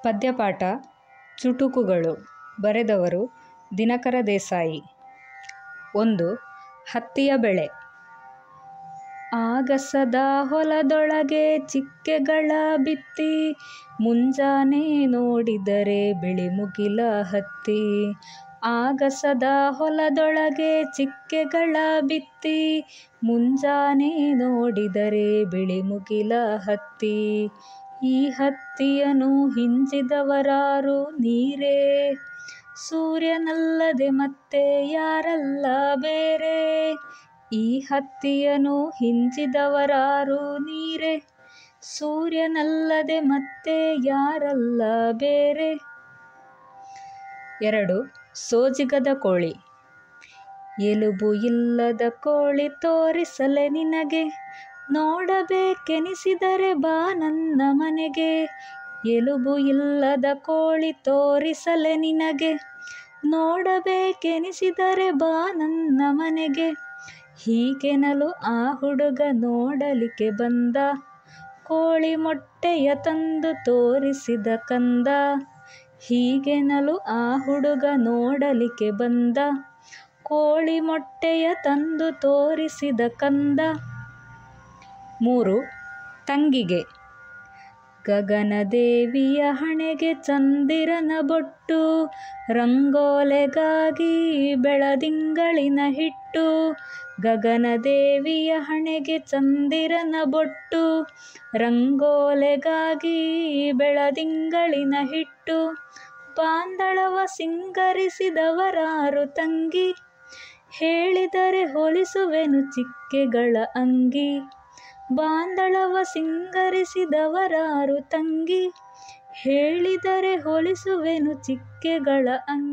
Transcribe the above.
ಪದ್ಯಪಾಠ ಚುಟುಕುಗಳು ಬರೆದವರು ದಿನಕರ ದೇಸಾಯಿ ಒಂದು ಹತ್ತಿಯ ಬೆಳೆ ಆಗಸದ ಹೊಲದೊಳಗೆ ಚಿಕ್ಕೆಗಳ ಬಿತ್ತಿ ಮುಂಜಾನೆ ನೋಡಿದರೆ ಬಿಳಿಮುಗಿಲ ಹತ್ತಿ ಆಗಸದ ಹೊಲದೊಳಗೆ ಚಿಕ್ಕೆಗಳ ಬಿತ್ತಿ ಮುಂಜಾನೆ ನೋಡಿದರೆ ಬಿಳಿಮುಗಿಲ ಹತ್ತಿ ಈ ಹತ್ತಿಯನ್ನು ಹಿಂಜಿದವರಾರು ನೀರೇ ಸೂರ್ಯನಲ್ಲದೆ ಮತ್ತೆ ಯಾರಲ್ಲ ಬೇರೆ ಈ ಹತ್ತಿಯನ್ನು ಹಿಂಜಿದವರಾರು ನೀರೇ ಸೂರ್ಯನಲ್ಲದೆ ಮತ್ತೆ ಯಾರಲ್ಲ ಬೇರೆ ಎರಡು ಸೋಜಿಗದ ಕೋಳಿ ಎಲುಬು ಇಲ್ಲದ ಕೋಳಿ ತೋರಿಸಲೆ ನಿನಗೆ ನೋಡಬೇಕೆನಿಸಿದರೆ ಬಾ ನನ್ನ ಮನೆಗೆ ಎಲುಬು ಇಲ್ಲದ ಕೋಳಿ ತೋರಿಸಲೆ ನಿನಗೆ ನೋಡಬೇಕೆನಿಸಿದರೆ ಬಾ ನನ್ನ ಮನೆಗೆ ಹೀಗೆನಲು ಆ ಹುಡುಗ ನೋಡಲಿಕ್ಕೆ ಬಂದ ಕೋಳಿ ಮೊಟ್ಟೆಯ ತಂದು ತೋರಿಸಿದ ಕಂದ ಹೀಗೆನಲು ಆ ಹುಡುಗ ನೋಡಲಿಕ್ಕೆ ಬಂದ ಕೋಳಿ ಮೊಟ್ಟೆಯ ತಂದು ತೋರಿಸಿದ ಕಂದ ಮೂರು ತಂಗಿಗೆ ಗಗನದೇವಿಯ ಹಣೆಗೆ ಚಂದಿರನ ಬೊಟ್ಟು ರಂಗೋಲೆಗಾಗಿ ಬೆಳದಿಂಗಳಿನ ಹಿಟ್ಟು ಗಗನದೇವಿಯ ಹಣೆಗೆ ಚಂದಿರನ ಬೊಟ್ಟು ರಂಗೋಲೆಗಾಗಿ ಬೆಳದಿಂಗಳಿನ ಹಿಟ್ಟು ಬಾಂದಳವ ಸಿಂಗರಿಸಿದವರಾರು ತಂಗಿ ಹೇಳಿದರೆ ಹೋಲಿಸುವೆನು ಚಿಕ್ಕೆಗಳ ಅಂಗಿ ಬಾಂದಳವ ಸಿಂಗರಿಸಿದವರಾರು ತಂಗಿ ಹೇಳಿದರೆ ಹೋಲಿಸುವೆನು ಚಿಕ್ಕೆಗಳ ಅಂಗಿ